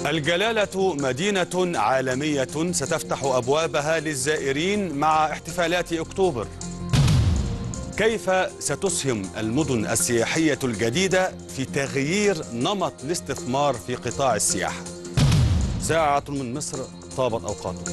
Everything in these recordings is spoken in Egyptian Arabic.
الجلالة مدينة عالمية ستفتح أبوابها للزائرين مع احتفالات أكتوبر كيف ستسهم المدن السياحية الجديدة في تغيير نمط الاستثمار في قطاع السياحة ساعة من مصر طابت أوقاته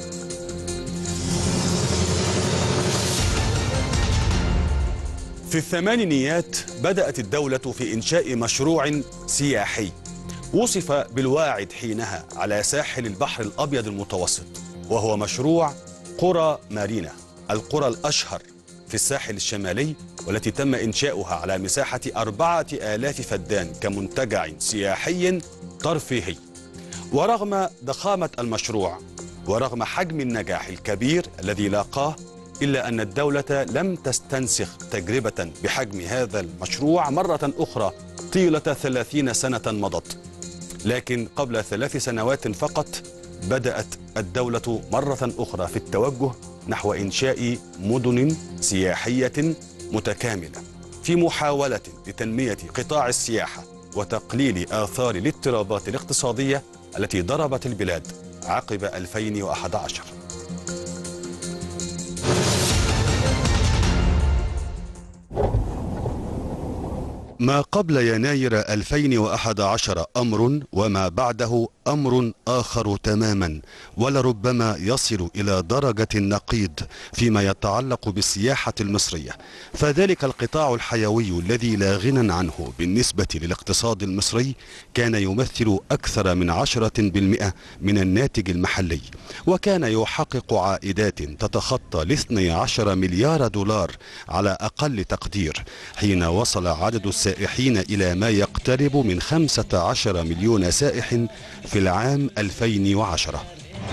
في الثمانينيات بدأت الدولة في إنشاء مشروع سياحي وصف بالواعد حينها على ساحل البحر الأبيض المتوسط وهو مشروع قرى مارينا القرى الأشهر في الساحل الشمالي والتي تم إنشاؤها على مساحة أربعة آلاف فدان كمنتجع سياحي ترفيهي ورغم ضخامة المشروع ورغم حجم النجاح الكبير الذي لاقاه إلا أن الدولة لم تستنسخ تجربة بحجم هذا المشروع مرة أخرى طيلة ثلاثين سنة مضت لكن قبل ثلاث سنوات فقط بدأت الدولة مرة أخرى في التوجه نحو إنشاء مدن سياحية متكاملة في محاولة لتنمية قطاع السياحة وتقليل آثار الاضطرابات الاقتصادية التي ضربت البلاد عقب 2011 ما قبل يناير 2011 أمر وما بعده أمر آخر تماما ولربما يصل إلى درجة النقيض فيما يتعلق بالسياحة المصرية فذلك القطاع الحيوي الذي لا غنى عنه بالنسبة للاقتصاد المصري كان يمثل أكثر من عشرة بالمئة من الناتج المحلي وكان يحقق عائدات تتخطى الاثني عشر مليار دولار على أقل تقدير حين وصل عدد السائحين إلى ما يقترب من 15 مليون سائح في العام 2010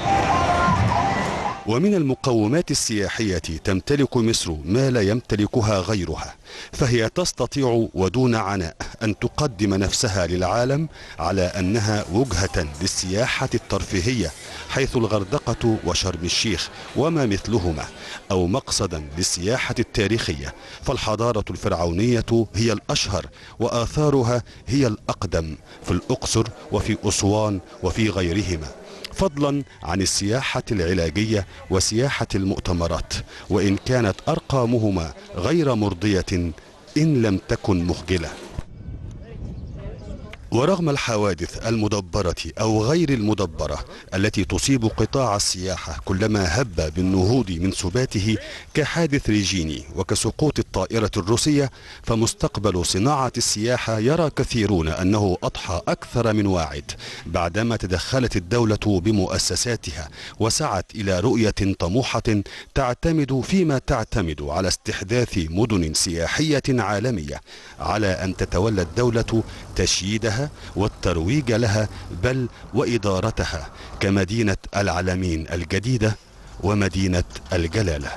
ومن المقومات السياحية تمتلك مصر ما لا يمتلكها غيرها فهي تستطيع ودون عناء أن تقدم نفسها للعالم على أنها وجهة للسياحة الترفيهية حيث الغردقة وشرم الشيخ وما مثلهما أو مقصدا للسياحة التاريخية فالحضارة الفرعونية هي الأشهر وآثارها هي الأقدم في الأقصر وفي أسوان وفي غيرهما فضلا عن السياحة العلاجية وسياحة المؤتمرات وإن كانت أرقامهما غير مرضية إن لم تكن مخجلة ورغم الحوادث المدبرة أو غير المدبرة التي تصيب قطاع السياحة كلما هب بالنهوض من سباته كحادث ريجيني وكسقوط الطائرة الروسية فمستقبل صناعة السياحة يرى كثيرون أنه أضحى أكثر من واعد بعدما تدخلت الدولة بمؤسساتها وسعت إلى رؤية طموحة تعتمد فيما تعتمد على استحداث مدن سياحية عالمية على أن تتولى الدولة تشييدها والترويج لها بل وإدارتها كمدينة العلمين الجديدة ومدينة الجلالة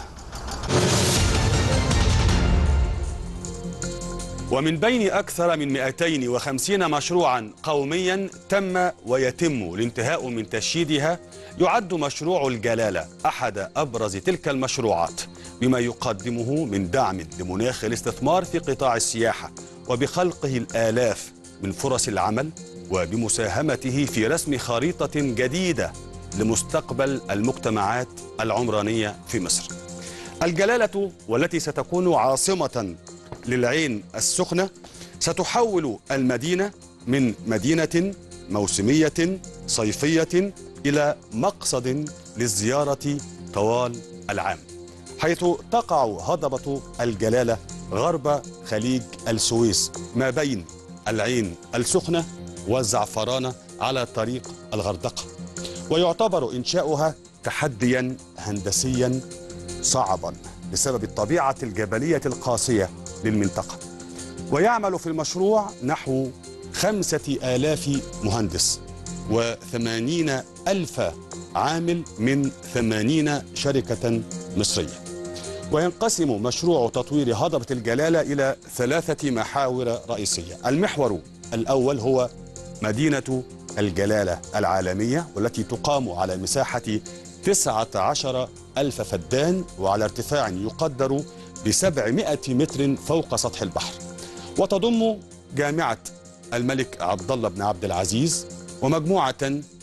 ومن بين أكثر من 250 مشروعا قوميا تم ويتم الانتهاء من تشييدها يعد مشروع الجلالة أحد أبرز تلك المشروعات بما يقدمه من دعم لمناخ الاستثمار في قطاع السياحة وبخلقه الآلاف من فرص العمل وبمساهمته في رسم خريطة جديدة لمستقبل المجتمعات العمرانية في مصر الجلالة والتي ستكون عاصمة للعين السخنة ستحول المدينة من مدينة موسمية صيفية إلى مقصد للزيارة طوال العام حيث تقع هضبة الجلالة غرب خليج السويس ما بين العين السخنة والزعفرانة على طريق الغردقة ويعتبر إنشاؤها تحديا هندسيا صعبا بسبب الطبيعة الجبلية القاسية للمنطقة ويعمل في المشروع نحو خمسة آلاف مهندس وثمانين ألف عامل من ثمانين شركة مصرية وينقسم مشروع تطوير هضبة الجلالة إلى ثلاثة محاور رئيسية المحور الأول هو مدينة الجلالة العالمية والتي تقام على مساحة 19 ألف فدان وعلى ارتفاع يقدر ب 700 متر فوق سطح البحر وتضم جامعة الملك عبد الله بن عبد العزيز ومجموعة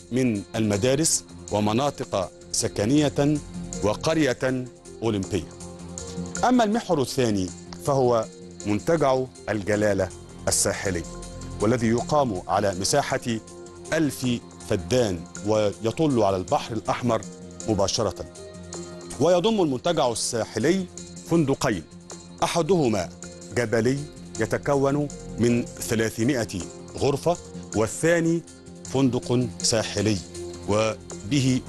من المدارس ومناطق سكنية وقرية أولمبية أما المحور الثاني فهو منتجع الجلالة الساحلي والذي يقام على مساحة ألف فدان ويطل على البحر الأحمر مباشرة ويضم المنتجع الساحلي فندقين أحدهما جبلي يتكون من 300 غرفة والثاني فندق ساحلي وبه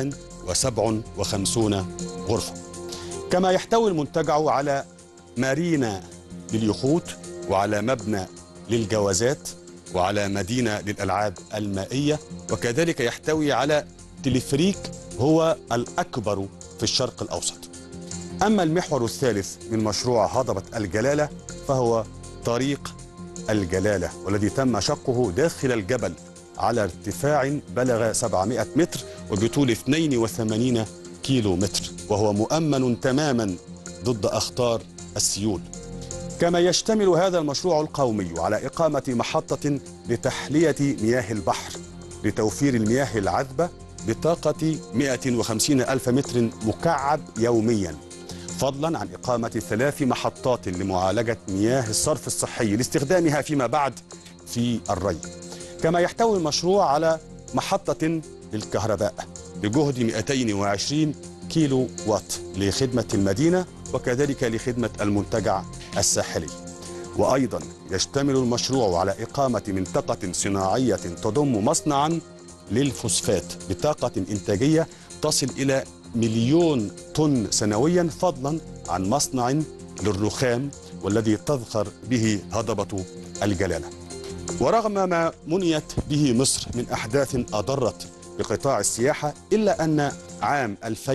257 غرفة كما يحتوي المنتجع على مارينا لليخوت وعلى مبنى للجوازات وعلى مدينة للألعاب المائية وكذلك يحتوي على تلفريك هو الأكبر في الشرق الأوسط أما المحور الثالث من مشروع هضبة الجلالة فهو طريق الجلالة والذي تم شقه داخل الجبل على ارتفاع بلغ 700 متر وبطول 82 كيلو متر وهو مؤمن تماما ضد أخطار السيول كما يشتمل هذا المشروع القومي على إقامة محطة لتحلية مياه البحر لتوفير المياه العذبة بطاقة 150 ألف متر مكعب يومياً فضلا عن إقامة ثلاث محطات لمعالجة مياه الصرف الصحي لاستخدامها فيما بعد في الري كما يحتوي المشروع على محطة للكهرباء بجهد 220 كيلو وات لخدمة المدينة وكذلك لخدمة المنتجع الساحلي وأيضا يشتمل المشروع على إقامة منطقة صناعية تضم مصنعا للفوسفات بطاقة إنتاجية تصل إلى مليون طن سنويا فضلا عن مصنع للرخام والذي تذخر به هضبة الجلالة ورغم ما منيت به مصر من أحداث أضرت بقطاع السياحة إلا أن عام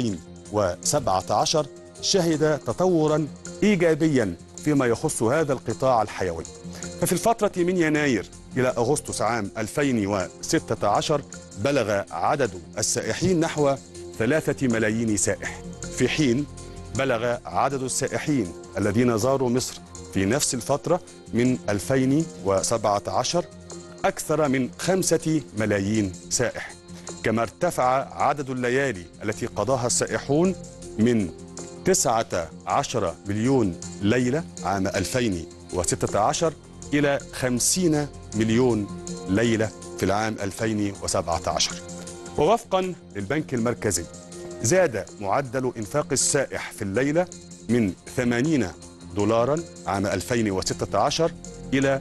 2017 شهد تطورا إيجابيا فيما يخص هذا القطاع الحيوي ففي الفترة من يناير إلى أغسطس عام 2016 بلغ عدد السائحين نحو ثلاثة ملايين سائح في حين بلغ عدد السائحين الذين زاروا مصر في نفس الفترة من 2017 أكثر من خمسة ملايين سائح كما ارتفع عدد الليالي التي قضاها السائحون من 19 مليون ليلة عام 2016 إلى 50 مليون ليلة في العام 2017 ووفقا للبنك المركزي زاد معدل إنفاق السائح في الليلة من 80 دولارا عام 2016 إلى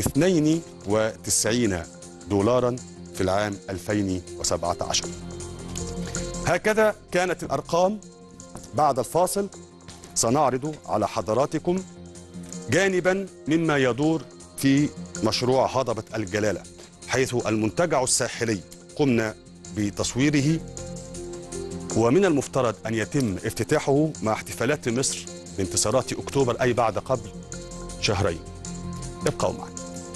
92 دولارا في العام 2017 هكذا كانت الأرقام بعد الفاصل سنعرض على حضراتكم جانبا مما يدور في مشروع هضبة الجلالة حيث المنتجع الساحلي قمنا بتصويره ومن المفترض أن يتم افتتاحه مع احتفالات مصر بانتصارات أكتوبر أي بعد قبل شهرين ابقوا معنا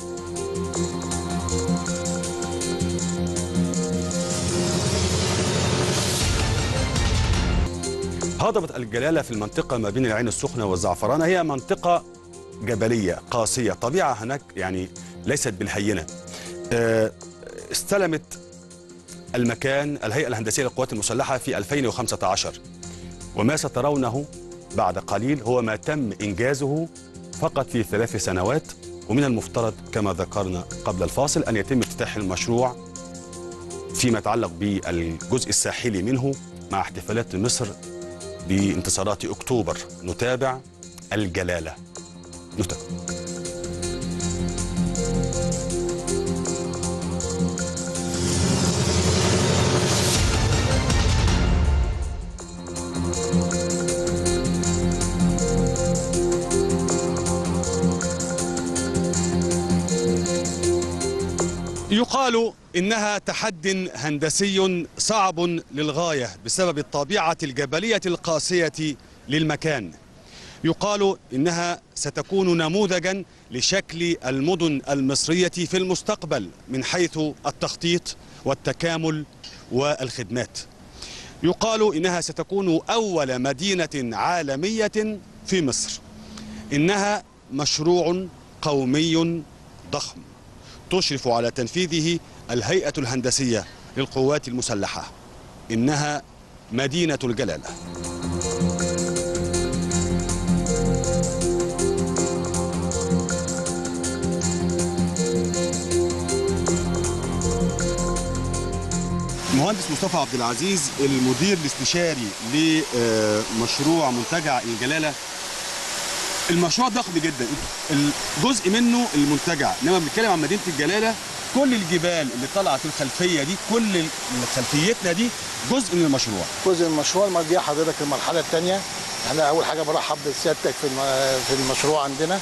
هضبة الجلالة في المنطقة ما بين العين السخنة والزعفرانة هي منطقة جبلية قاسية طبيعة هناك يعني ليست بالهينة آه، استلمت المكان الهيئة الهندسية للقوات المسلحة في 2015 وما سترونه بعد قليل هو ما تم إنجازه فقط في ثلاث سنوات ومن المفترض كما ذكرنا قبل الفاصل أن يتم افتتاح المشروع فيما يتعلق بالجزء الساحلي منه مع احتفالات مصر بانتصارات أكتوبر نتابع الجلالة نتابع يقال إنها تحد هندسي صعب للغاية بسبب الطبيعة الجبلية القاسية للمكان يقال إنها ستكون نموذجا لشكل المدن المصرية في المستقبل من حيث التخطيط والتكامل والخدمات يقال إنها ستكون أول مدينة عالمية في مصر إنها مشروع قومي ضخم تشرف على تنفيذه الهيئة الهندسية للقوات المسلحة إنها مدينة الجلالة مهندس مصطفى عبد العزيز المدير الاستشاري لمشروع منتجع الجلاله المشروع ضخم جدا الجزء منه المنتجع انما بنتكلم عن مدينه الجلاله كل الجبال اللي طالعه في الخلفيه دي كل خلفيتنا دي جزء من المشروع جزء من المشروع ما دي حضرتك المرحله الثانيه احنا اول حاجه برحب بسيادتك في الم- في المشروع عندنا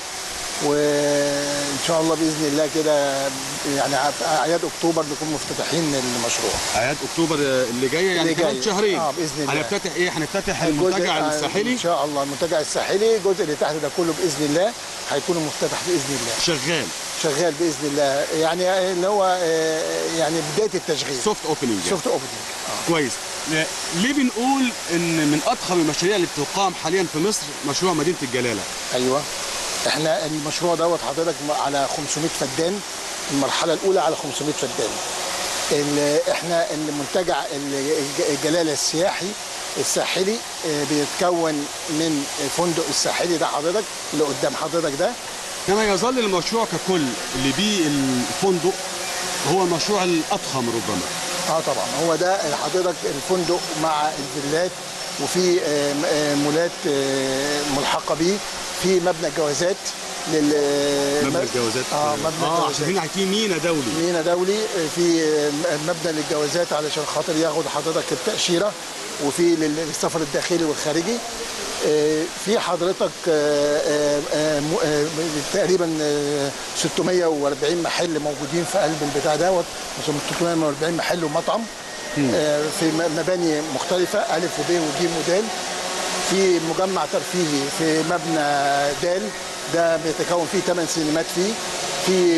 وان شاء الله باذن الله كده يعني في اعياد اكتوبر نكون مفتتحين المشروع اعياد اكتوبر اللي جايه يعني اللي كمان جاي. شهرين آه، بإذن الله. هنفتتح ايه هنفتتح الجزء- المنتجع آه، الساحلي ان شاء الله المنتجع الساحلي الجزء اللي تحت ده كله باذن الله هيكون مفتتح باذن الله شغال شغال باذن الله يعني اللي هو آه، يعني بدايه التشغيل سوفت اوبننج سوفت اوبننج كويس ل- ليه بنقول ان من اضخم المشاريع اللي بتقام حاليا في مصر مشروع مدينه الجلاله ايوه احنا المشروع دوت حضرتك على 500 فدان المرحله الاولى على 500 فدان ال- احنا المنتجع ال- الج- الجلاله السياحي الساحلي اه، بيتكون من فندق الساحلي ده حضرتك اللي قدام حضرتك ده كما يظل المشروع ككل اللي بيه الفندق هو المشروع الاضخم ربما اه طبعا هو ده حضرتك الفندق مع الفيلات وفي اه، م- اه، مولات اه، ملحقه بيه في مبنى الجوازات لل مبنى الجوازات اه مبنى اه الجوازات عشان هنا في مينا دولي مينا دولي في مبنى للجوازات علشان خاطر ياخد حضرتك التأشيرة وفي للسفر الداخلي والخارجي آه، في حضرتك آه، آه، آه، م- آه، تقريبا آه، 640 محل موجودين في قلب البتاع دوت 640 محل ومطعم آه، في م- مباني مختلفة ألف وب وج ودال في مجمع ترفيهي في مبنى دال ده بيتكون فيه 8 سينمات فيه في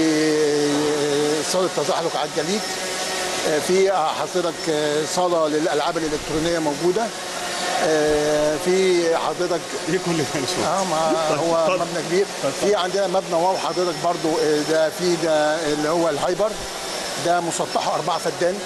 صالة تزحلق على الجليد في حضرتك صالة للألعاب الإلكترونية موجودة في حضرتك ايه كل ده يا شباب؟ اه ما هو مبنى كبير في عندنا مبنى واو حضرتك برضو آه، ده في ده اللي هو الهايبر ده مسطحه أربعة فدان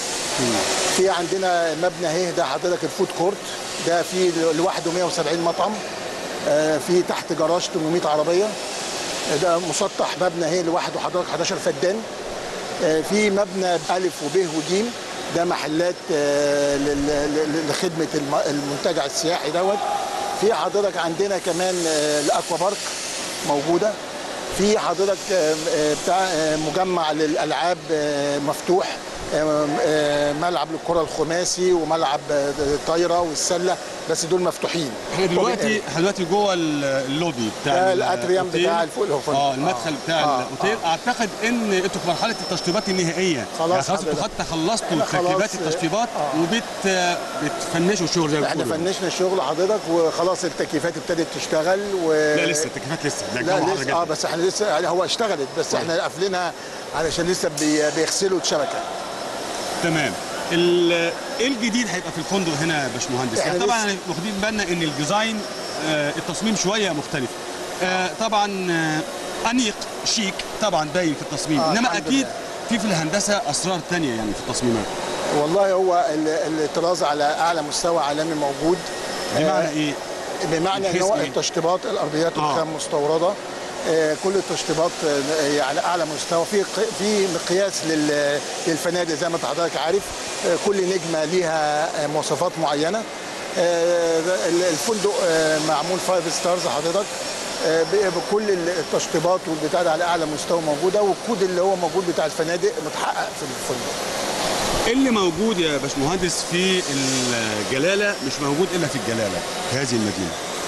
في عندنا مبنى اهي ده حضرتك الفود كورت ده في لوحده 170 مطعم آه، في تحت جراج 800 عربيه آه، ده مسطح مبنى اهي لوحده حضرتك 11 فدان آه، في مبنى الف وب وج ده محلات آه، لل- لل- لخدمه الم- المنتجع السياحي دوت في حضرتك عندنا كمان آه، الاكوا بارك موجوده في حضرتك آه، آه، بتاع آه، مجمع للالعاب آه، مفتوح آه، آه، ملعب للكره الخماسي وملعب آه، الطايره والسله بس دول مفتوحين احنا دلوقتي احنا دلوقتي جوه ال- اللوبي بتاع ده الاتريوم الأوتيل. بتاع الفوق الفندق. اه المدخل بتاع آه، الاوتيل اعتقد ان انتوا في مرحله التشطيبات النهائيه خلاص يعني خلاص انتوا حضرتك. حتى خلصتوا احنا خلاص، تركيبات التشطيبات آه. وبت بتفنشوا الشغل زي ما احنا بتقولوا فنشنا الشغل حضرتك وخلاص التكييفات ابتدت تشتغل و... لا لسه التكييفات لسه ده لا الجو حر لسه جدا. اه بس احنا لسه يعني هو اشتغلت بس احنا قافلينها علشان لسه بي... بيغسلوا الشبكه تمام ال- ايه الجديد هيبقى في الفندق هنا يا باشمهندس؟ إحنا يعني طبعا لسه- واخدين بالنا ان الديزاين آه، التصميم شويه مختلف. آه، طبعا آه، انيق شيك طبعا باين في التصميم آه، انما الحمد اكيد لله. في في الهندسه اسرار تانية يعني في التصميمات. والله هو ال- الطراز على اعلى مستوى عالمي موجود بمعنى آه، ايه؟ بمعنى ان بحيث هو إيه؟ التشطيبات الارضيات آه. الخام مستورده آه، كل التشطيبات آه، على اعلى مستوى في ق- في مقياس لل- للفنادق زي ما انت حضرتك عارف آه، كل نجمه ليها آه، مواصفات معينه آه، ال- الفندق آه، معمول فايف ستارز حضرتك آه، ب- بكل التشطيبات والبتاع ده على اعلى مستوى موجوده والكود اللي هو موجود بتاع الفنادق متحقق في الفندق إيه اللي موجود يا باشمهندس في الجلاله مش موجود الا في الجلاله في هذه المدينه.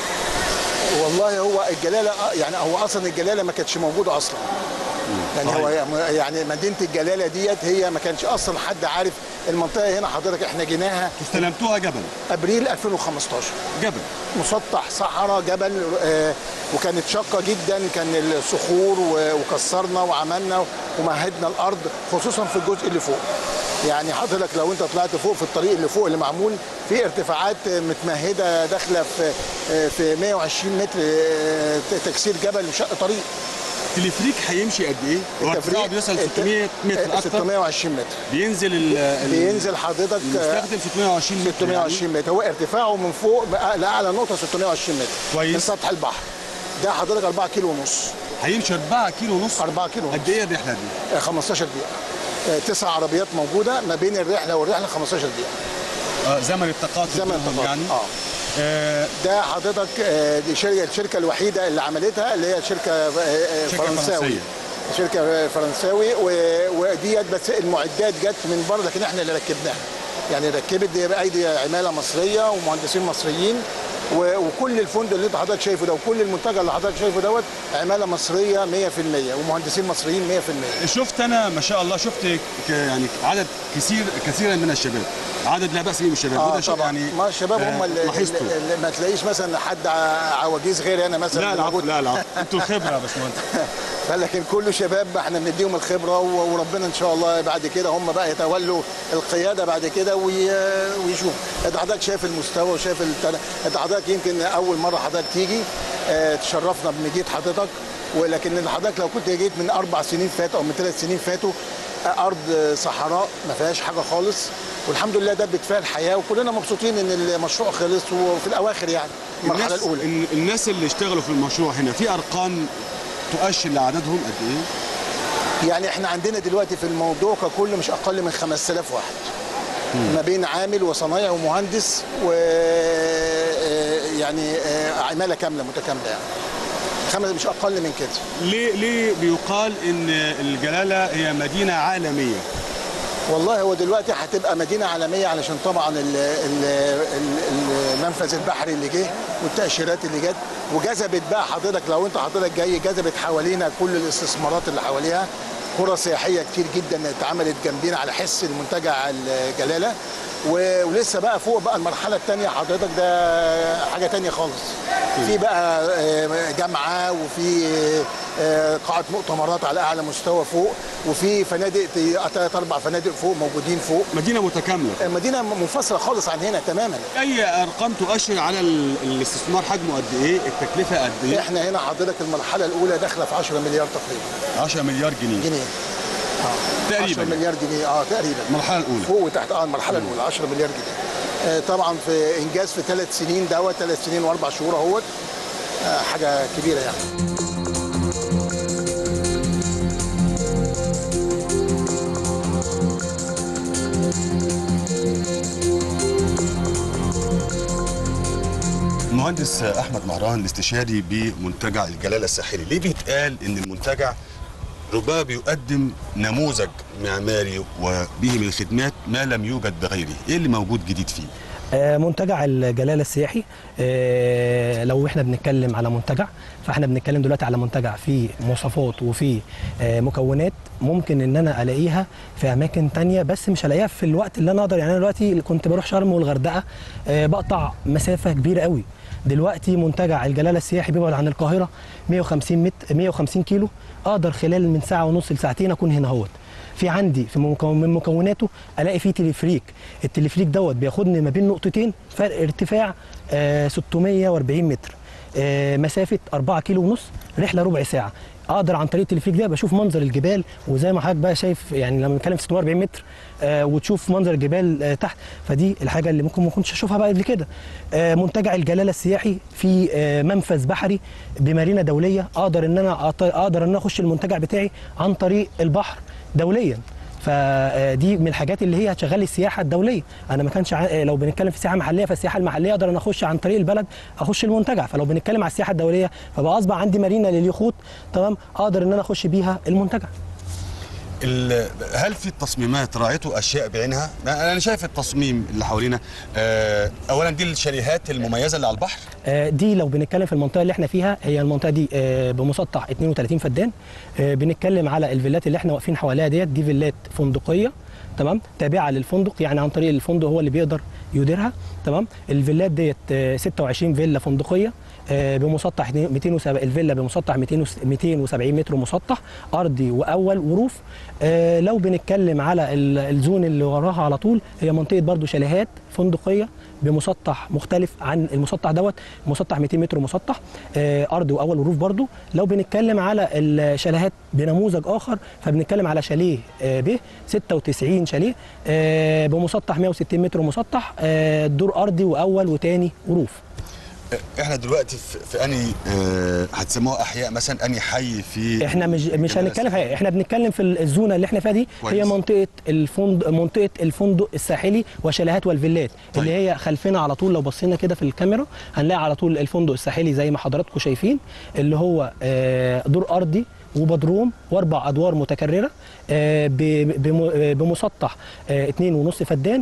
والله هو الجلاله آه، يعني هو اصلا الجلاله ما كانتش موجوده اصلا يعني صحيح. هو يعني مدينه الجلاله ديت هي ما كانش اصلا حد عارف المنطقه هنا حضرتك احنا جيناها استلمتوها جبل ابريل 2015 جبل مسطح صحراء جبل آه، وكانت شاقه جدا كان الصخور و- وكسرنا وعملنا ومهدنا الارض خصوصا في الجزء اللي فوق يعني حضرتك لو انت طلعت فوق في الطريق اللي فوق اللي معمول في ارتفاعات متمهده داخله في آه، في 120 متر آه، تكسير جبل وشق طريق التليفريك هيمشي قد ايه؟ هو ارتفاعه بيوصل 600 متر اكتر 620 متر بينزل ال ال- بينزل حضرتك آه، المستخدم 620 متر 620 متر هو ارتفاعه من فوق بقى- لاعلى نقطه 620 متر كويس. من سطح البحر ده حضرتك 4 كيلو ونص يعني هيمشي 4 كيلو ونص 4 كيلو ونص قد ايه الرحله دي؟ آه، 15 دقيقه آه، تسع عربيات موجوده ما بين الرحله والرحله 15 دقيقه آه زمن التقاطع زمن بينهم التقاطع يعني اه آه ده حضرتك آه، دي شركه الشركه الوحيده اللي عملتها اللي هي شركه آه، آه، شركة فرنساوي فرنسية. شركه فرنساوي و- وديت بس المعدات جت من بره لكن احنا اللي ركبناها يعني ركبت دي بايدي عماله مصريه ومهندسين مصريين و- وكل الفندق اللي انت حضرتك شايفه ده وكل المنتجع اللي حضرتك شايفه دوت عماله مصريه 100% ومهندسين مصريين 100% شفت انا ما شاء الله شفت ك- يعني عدد كثير كثيرا من الشباب عدد لا باس به من الشباب اه وده شيء طبعا يعني ما الشباب هم آه، اللي, لاحظته اللي, اللي ما تلاقيش مثلا حد ع- عواجيز غيري انا مثلا لا اللي لا موجود. لا لا انتوا الخبره يا باشمهندس لكن كله شباب احنا بنديهم الخبره و- وربنا ان شاء الله بعد كده هم بقى يتولوا القياده بعد كده وي- ويشوفوا انت حضرتك شايف المستوى وشايف التل... انت حضرتك يمكن اول مره حضرتك تيجي اه تشرفنا بمجيء حضرتك ولكن حضرتك لو كنت جيت من اربع سنين فاتوا او من ثلاث سنين فاتوا آه، ارض صحراء ما فيهاش حاجه خالص والحمد لله ده بكفايه الحياه وكلنا مبسوطين ان المشروع خلص وفي الاواخر يعني المرحله الناس الاولى الن- الناس اللي اشتغلوا في المشروع هنا في ارقام تؤشر لعددهم قد ايه؟ يعني احنا عندنا دلوقتي في الموضوع ككل مش اقل من 5000 واحد ما بين عامل وصنايع ومهندس و آه، يعني آه، عماله كامله متكامله يعني خمس مش اقل من كده ليه ليه بيقال ان الجلاله هي مدينه عالميه؟ والله هو دلوقتي هتبقى مدينه عالميه علشان طبعا ال- ال- ال- المنفذ البحري اللي جه والتاشيرات اللي جت وجذبت بقى حضرتك لو انت حضرتك جاي جذبت حوالينا كل الاستثمارات اللي حواليها قرى سياحيه كتير جدا اتعملت جنبينا على حس المنتجع الجلاله و- ولسه بقى فوق بقى المرحله الثانيه حضرتك ده حاجه تانية خالص في بقى آه، جامعه وفي آه، قاعه مؤتمرات على اعلى مستوى فوق وفي فنادق ثلاث اربع فنادق فوق موجودين فوق مدينه متكامله المدينه منفصله خالص عن هنا تماما اي ارقام تؤشر على ال- الاستثمار حجمه قد ايه؟ التكلفه قد ايه؟ احنا هنا حضرتك المرحله الاولى داخله في 10 مليار تقريبا 10 مليار جنيه جنيه 10 تقريبا مليار جنيه اه تقريبا المرحله الاولى فوق وتحت اه المرحله الاولى 10 مليار جنيه آه طبعا في انجاز في ثلاث سنين دوت ثلاث سنين واربع شهور اهوت آه حاجه كبيره يعني المهندس احمد مهران الاستشاري بمنتجع الجلاله الساحلي ليه بيتقال ان المنتجع ربما بيقدم نموذج معماري وبه من الخدمات ما لم يوجد بغيره ايه اللي موجود جديد فيه آه، منتجع الجلاله السياحي آه، لو احنا بنتكلم على منتجع فاحنا بنتكلم دلوقتي على منتجع فيه مواصفات وفيه آه، مكونات ممكن ان انا الاقيها في اماكن تانية بس مش هلاقيها في الوقت اللي انا اقدر يعني انا دلوقتي كنت بروح شرم والغردقه آه، بقطع مسافه كبيره قوي دلوقتي منتجع الجلاله السياحي بيبعد عن القاهره 150 متر 150 كيلو اقدر خلال من ساعه ونص لساعتين اكون هنا اهوت في عندي في مكون- من مكوناته الاقي فيه تليفريك التليفريك دوت بياخدني ما بين نقطتين فرق ارتفاع آه 640 متر آه مسافه 4 كيلو ونص رحله ربع ساعه اقدر عن طريق التليفريك ده بشوف منظر الجبال وزي ما حضرتك بقى شايف يعني لما بنتكلم في 640 متر آه وتشوف منظر الجبال آه تحت فدي الحاجه اللي ممكن ما كنتش اشوفها بقى قبل كده آه منتجع الجلاله السياحي في آه منفذ بحري بمارينا دوليه اقدر ان انا أط- اقدر ان انا اخش المنتجع بتاعي عن طريق البحر دوليا فدي من الحاجات اللي هي هتشغل لي السياحه الدوليه انا ما كانش ع... لو بنتكلم في سياحه محليه فالسياحه المحليه اقدر انا اخش عن طريق البلد اخش المنتجع فلو بنتكلم على السياحه الدوليه فبقى اصبح عندي مارينا لليخوت تمام اقدر ان انا اخش بيها المنتجع ال- هل في التصميمات راعيتوا اشياء بعينها؟ انا شايف التصميم اللي حوالينا آه، اولا دي الشاليهات المميزه اللي على البحر آه، دي لو بنتكلم في المنطقه اللي احنا فيها هي المنطقه دي آه، بمسطح 32 فدان آه، بنتكلم على الفيلات اللي احنا واقفين حواليها ديت دي فيلات فندقيه تمام تابعه للفندق يعني عن طريق الفندق هو اللي بيقدر يديرها تمام الفيلات ديت آه، 26 فيلا فندقيه آه، بمسطح 270 الفيلا بمسطح 200 270 متر مسطح ارضي واول وروف آه، لو بنتكلم على ال- الزون اللي وراها على طول هي منطقه برضو شاليهات فندقيه بمسطح مختلف عن المسطح دوت مسطح 200 متر مسطح آه، ارضي واول وروف برضو لو بنتكلم على الشاليهات بنموذج اخر فبنتكلم على شاليه آه، ب 96 شاليه آه، بمسطح 160 متر مسطح آه، دور ارضي واول وتاني وروف احنا دلوقتي في, في اني آه هتسموها احياء مثلا اني حي في احنا مش مش هنتكلم في احنا بنتكلم في الزونه اللي احنا فيها دي كويس. هي منطقه الفندق منطقه الفندق الساحلي والشاليهات والفيلات طيب. اللي هي خلفنا على طول لو بصينا كده في الكاميرا هنلاقي على طول الفندق الساحلي زي ما حضراتكم شايفين اللي هو آه، دور ارضي وبدروم واربع ادوار متكرره آه، ب- بم- آه، بمسطح آه، اتنين ونص فدان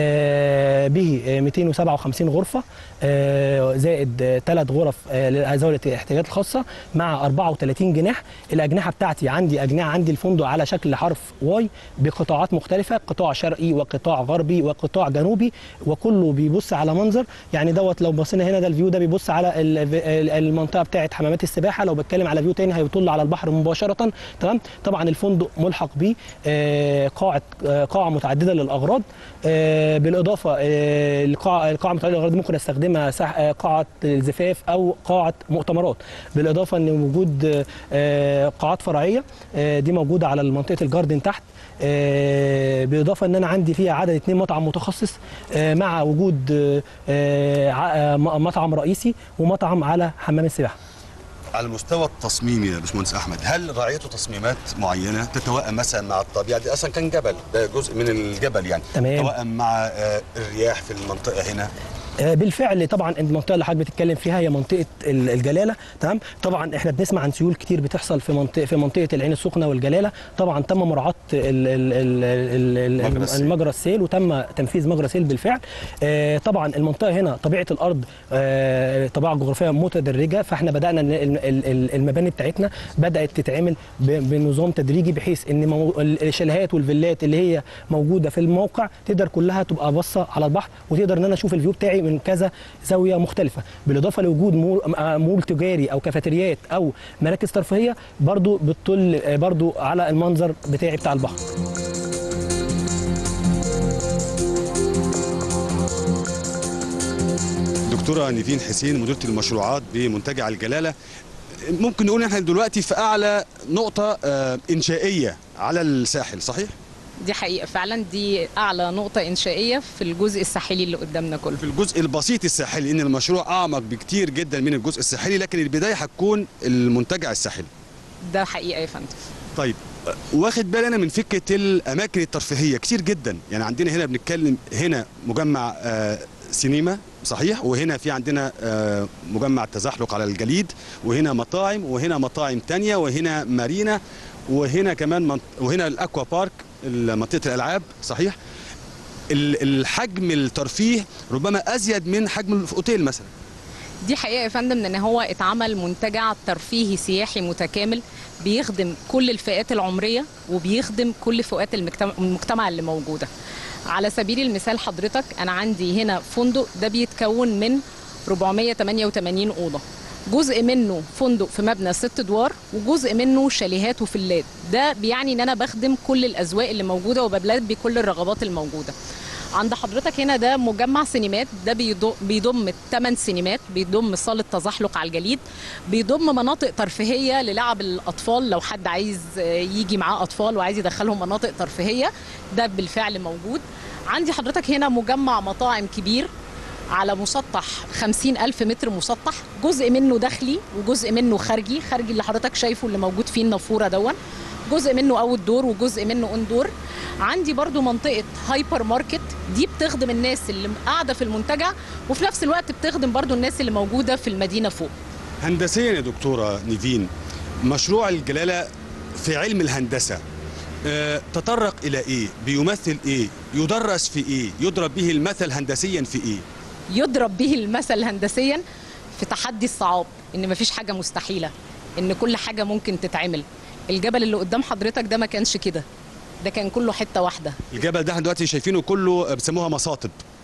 آه، به آه، 257 غرفه آه، زائد ثلاث غرف آه، ذوي الاحتياجات الخاصه مع 34 جناح الاجنحه بتاعتي عندي اجنحه عندي الفندق على شكل حرف واي بقطاعات مختلفه قطاع شرقي وقطاع غربي وقطاع جنوبي وكله بيبص على منظر يعني دوت لو بصينا هنا ده الفيو ده بيبص على ال- ال- المنطقه بتاعه حمامات السباحه لو بتكلم على فيو تاني هيطل على البحر مباشره تمام طبعا الفندق ملحق بيه آه، قاعه آه، قاعه متعدده للاغراض آه، بالاضافه آه، القاعه القاعه متعدده للاغراض دي ممكن استخدمها سح- آه، قاعه الزفاف او قاعه مؤتمرات بالاضافه ان وجود آه، قاعات فرعيه آه، دي موجوده على منطقه الجاردن تحت آه، بالاضافه ان انا عندي فيها عدد اثنين مطعم متخصص آه، مع وجود آه، آه، ع- آه، مطعم رئيسي ومطعم على حمام السباحه على المستوى التصميمي يا باشمهندس احمد هل راعيتوا تصميمات معينه تتوائم مثلا مع الطبيعه دي اصلا كان جبل ده جزء من الجبل يعني تمام. تتوائم مع آه الرياح في المنطقه هنا آه، بالفعل طبعا المنطقه اللي حضرتك بتتكلم فيها هي منطقه ال- الجلاله تمام طبعا احنا بنسمع عن سيول كتير بتحصل في منطقه في منطقه العين السخنه والجلاله طبعا تم مراعاه ال- ال- ال- ال- مجرى ال- السيل. المجرى السيل وتم تنفيذ مجرى سيل بالفعل آه، طبعا المنطقه هنا طبيعه الارض آه، طبيعه جغرافيه متدرجه فاحنا بدانا إن ال- ال- ال- المباني بتاعتنا بدات تتعمل ب- بنظام تدريجي بحيث ان مو- ال- الشاليهات والفيلات اللي هي موجوده في الموقع تقدر كلها تبقى باصه على البحر وتقدر ان انا اشوف الفيو بتاعي من كذا زاويه مختلفه بالاضافه لوجود مول, آه، مول تجاري او كافيتريات او مراكز ترفيهيه برضو بتطل آه، برضو على المنظر بتاعي بتاع البحر دكتوره نيفين حسين مديره المشروعات بمنتجع الجلاله ممكن نقول ان احنا دلوقتي في اعلى نقطه آه انشائيه على الساحل صحيح دي حقيقة فعلا دي أعلى نقطة إنشائية في الجزء الساحلي اللي قدامنا كله في الجزء البسيط الساحلي ان المشروع اعمق بكتير جدا من الجزء الساحلي لكن البدايه هتكون المنتجع الساحلي ده حقيقة يا فندم طيب آه، واخد بالي انا من فكره الاماكن الترفيهيه كتير جدا يعني عندنا هنا بنتكلم هنا مجمع آه، سينما صحيح وهنا في عندنا آه، مجمع تزحلق على الجليد وهنا مطاعم وهنا مطاعم تانية وهنا مارينا وهنا كمان منط... وهنا الاكوا بارك منطقه الالعاب صحيح ال- الحجم الترفيه ربما ازيد من حجم الاوتيل مثلا دي حقيقة يا فندم إن هو اتعمل منتجع ترفيهي سياحي متكامل بيخدم كل الفئات العمرية وبيخدم كل فئات المجتمع, المجتمع اللي موجودة على سبيل المثال حضرتك أنا عندي هنا فندق ده بيتكون من 488 أوضة جزء منه فندق في مبنى ست ادوار وجزء منه شاليهات وفلات ده بيعني ان انا بخدم كل الاذواق اللي موجوده وببلاد بكل الرغبات الموجوده عند حضرتك هنا ده مجمع سينمات ده بيض- بيضم 8 سينمات بيضم صالة تزحلق على الجليد بيضم مناطق ترفيهية للعب الأطفال لو حد عايز آه، يجي معاه أطفال وعايز يدخلهم مناطق ترفيهية ده بالفعل موجود عندي حضرتك هنا مجمع مطاعم كبير على مسطح 50 ألف متر مسطح جزء منه داخلي وجزء منه خارجي خارجي اللي حضرتك شايفه اللي موجود فيه النافورة دون جزء منه اوت دور وجزء منه اون دور عندي برضو منطقة هايبر ماركت دي بتخدم الناس اللي قاعدة في المنتجع وفي نفس الوقت بتخدم برضو الناس اللي موجودة في المدينة فوق هندسيا يا دكتورة نيفين مشروع الجلالة في علم الهندسة آه، تطرق إلى إيه؟ بيمثل إيه؟ يدرس في إيه؟ يضرب به المثل هندسيا في إيه؟ يضرب به المثل هندسيا في تحدي الصعاب ان مفيش حاجة مستحيلة ان كل حاجة ممكن تتعمل الجبل اللي قدام حضرتك ده ما كانش كده ده كان كله حتة واحدة الجبل ده احنا دلوقتي شايفينه كله آه، بيسموها مصاطب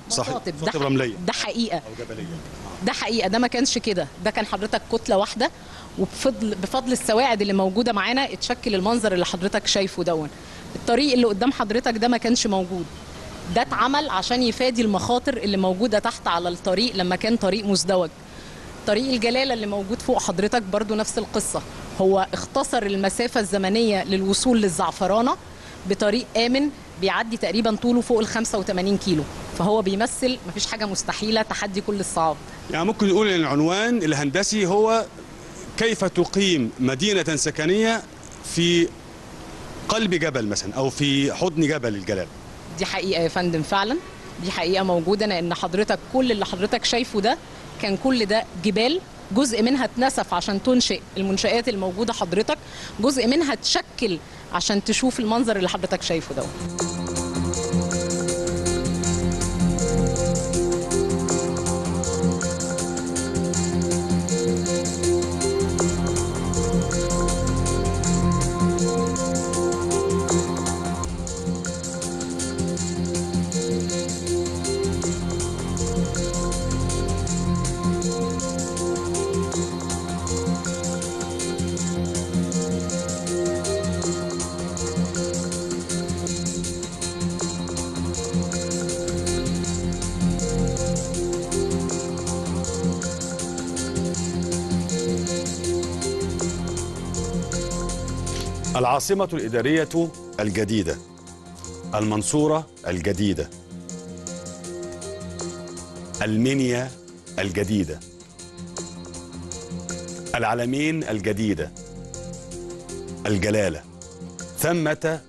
صح مصاطب. ده مصاطب رمليه ده حقيقه او جبليه ده حقيقه ده ما كانش كده ده كان حضرتك كتله واحده وبفضل بفضل السواعد اللي موجوده معانا اتشكل المنظر اللي حضرتك شايفه دون الطريق اللي قدام حضرتك ده ما كانش موجود ده اتعمل عشان يفادي المخاطر اللي موجوده تحت على الطريق لما كان طريق مزدوج طريق الجلاله اللي موجود فوق حضرتك برضو نفس القصه هو اختصر المسافه الزمنيه للوصول للزعفرانه بطريق امن بيعدي تقريبا طوله فوق ال 85 كيلو فهو بيمثل مفيش حاجه مستحيله تحدي كل الصعاب يعني ممكن نقول ان العنوان الهندسي هو كيف تقيم مدينه سكنيه في قلب جبل مثلا او في حضن جبل الجلال دي حقيقه يا فندم فعلا دي حقيقه موجوده لان حضرتك كل اللي حضرتك شايفه ده كان كل ده جبال جزء منها اتنسف عشان تنشئ المنشآت الموجوده حضرتك جزء منها اتشكل عشان تشوف المنظر اللي حضرتك شايفه ده العاصمة الإدارية الجديدة المنصورة الجديدة المنيا الجديدة العلمين الجديدة الجلالة ثمة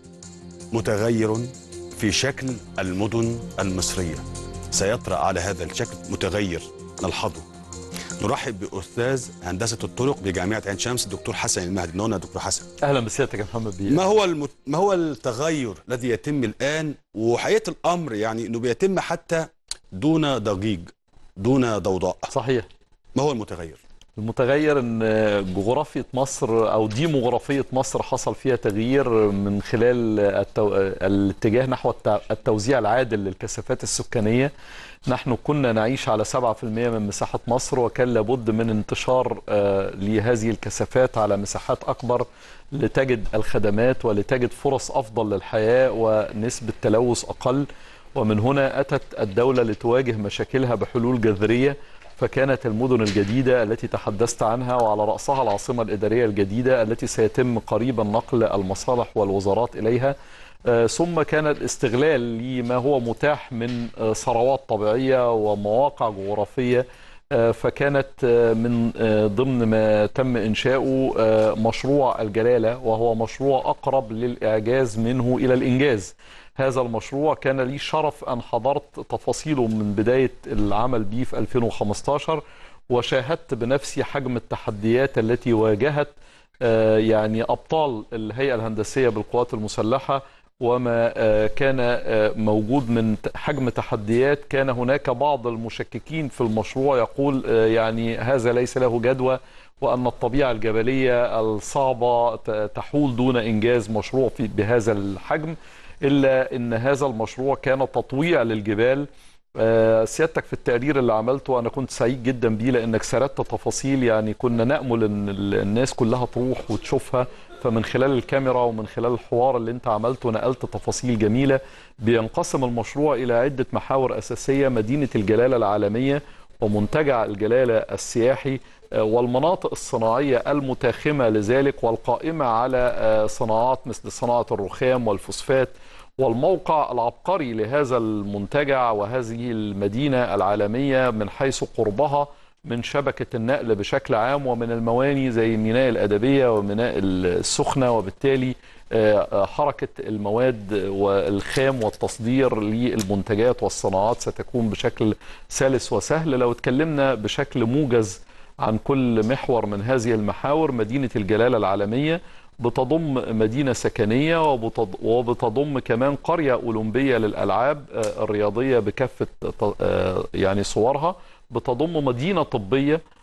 متغير في شكل المدن المصرية سيطرأ على هذا الشكل متغير نلحظه نرحب بأستاذ هندسة الطرق بجامعة عين شمس الدكتور حسن المهدي نونا دكتور حسن اهلا بسيادتك يا محمد بيه ما هو المت... ما هو التغير الذي يتم الآن وحقيقة الأمر يعني إنه بيتم حتى دون ضجيج دون ضوضاء صحيح ما هو المتغير المتغير ان جغرافية مصر او ديموغرافية مصر حصل فيها تغيير من خلال التو... الاتجاه نحو الت- التوزيع العادل للكثافات السكانية نحن كنا نعيش على 7% من مساحة مصر وكان لابد من انتشار آه، لهذه الكثافات على مساحات أكبر لتجد الخدمات ولتجد فرص أفضل للحياة ونسبة تلوث أقل ومن هنا أتت الدولة لتواجه مشاكلها بحلول جذرية فكانت المدن الجديدة التي تحدثت عنها وعلى رأسها العاصمة الإدارية الجديدة التي سيتم قريبا نقل المصالح والوزارات إليها آه، ثم كان الاستغلال لما هو متاح من آه، ثروات طبيعية ومواقع جغرافية آه، فكانت آه، من آه، ضمن ما تم إنشاؤه آه، مشروع الجلالة وهو مشروع أقرب للإعجاز منه إلى الإنجاز هذا المشروع كان لي شرف أن حضرت تفاصيله من بداية العمل به في 2015 وشاهدت بنفسي حجم التحديات التي واجهت آه، يعني أبطال الهيئة الهندسية بالقوات المسلحة وما آه، كان آه، موجود من ت- حجم تحديات كان هناك بعض المشككين في المشروع يقول آه، يعني هذا ليس له جدوى وأن الطبيعة الجبلية الصعبة ت- تحول دون إنجاز مشروع في بهذا الحجم إلا أن هذا المشروع كان تطويع للجبال آه، سيادتك في التقرير اللي عملته أنا كنت سعيد جدا بيه لأنك سردت تفاصيل يعني كنا نأمل أن ال- الناس كلها تروح وتشوفها فمن خلال الكاميرا ومن خلال الحوار اللي انت عملته نقلت تفاصيل جميلة بينقسم المشروع إلى عدة محاور أساسية مدينة الجلالة العالمية ومنتجع الجلالة السياحي آه، والمناطق الصناعية المتاخمة لذلك والقائمة على آه، صناعات مثل صناعة الرخام والفوسفات والموقع العبقري لهذا المنتجع وهذه المدينة العالمية من حيث قربها من شبكة النقل بشكل عام ومن المواني زي ميناء الأدبية وميناء السخنة وبالتالي آه، آه، حركة المواد والخام والتصدير للمنتجات والصناعات ستكون بشكل سلس وسهل لو اتكلمنا بشكل موجز عن كل محور من هذه المحاور مدينة الجلالة العالمية بتضم مدينة سكنية وبتض- وبتضم كمان قرية أولمبية للألعاب آه، الرياضية بكافة ط- آه، يعني صورها بتضم مدينة طبية